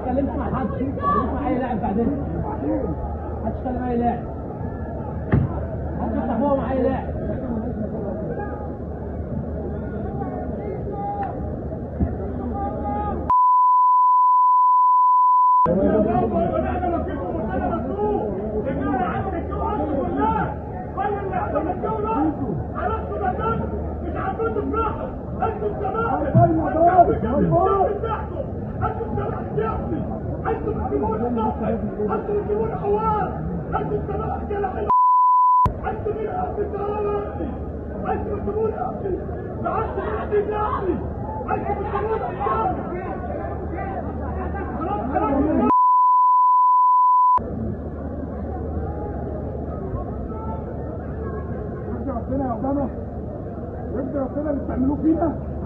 تتكلمش مع حد مع اي لاعب بعدين محدش يتكلم اي لاعب محدش يفتح هو مع اي لاعب ربنا يا أسامة يرضي ربنا اللي بتعملوه فينا